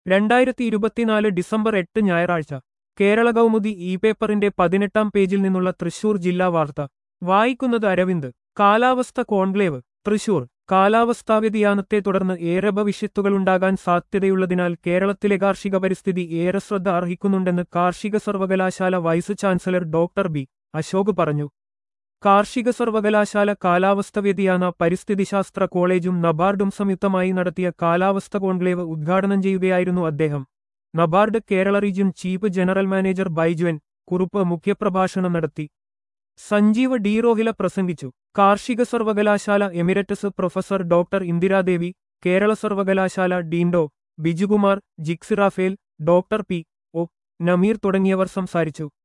രണ്ടായിരത്തി ഇരുപത്തിനാല് ഡിസംബർ എട്ട് ഞായറാഴ്ച കേരള കൗമുദി ഇ പേപ്പറിന്റെ പതിനെട്ടാം പേജിൽ നിന്നുള്ള തൃശൂർ ജില്ലാ വാർത്ത വായിക്കുന്നത് അരവിന്ദ് കാലാവസ്ഥ കോൺക്ലേവ് തൃശൂർ കാലാവസ്ഥാ വ്യതിയാനത്തെ തുടർന്ന് ഏറെ ഭവിഷ്യത്തുകളുണ്ടാകാൻ സാധ്യതയുള്ളതിനാൽ കേരളത്തിലെ കാർഷിക പരിസ്ഥിതി ഏറെ ശ്രദ്ധ അർഹിക്കുന്നുണ്ടെന്ന് കാർഷിക സർവകലാശാല vice chancellor doctor B Ashok പറഞ്ഞു കാർഷിക സർവകലാശാല കാലാവസ്ഥ വ്യതിയാന പരിസ്ഥിതിശാസ്ത്ര കോളേജും നബാർഡും സംയുക്തമായി നടത്തിയ കാലാവസ്ഥ കോൺക്ലേവ് ഉദ്ഘാടനം ചെയ്യുകയായിരുന്നു അദ്ദേഹം NABARD Kerala region chief general manager Baijuvan Kurup മുഖ്യപ്രഭാഷണം നടത്തി സഞ്ജീവ് ഡി റോഹില പ്രസംഗിച്ചു കാർഷിക സർവകലാശാല emeritus professor doctor Indiradevi Kerala സർവകലാശാല ഡീൻഡോ Bijukumar Jixy Raphael doctor P O Nameer തുടങ്ങിയവർ സംസാരിച്ചു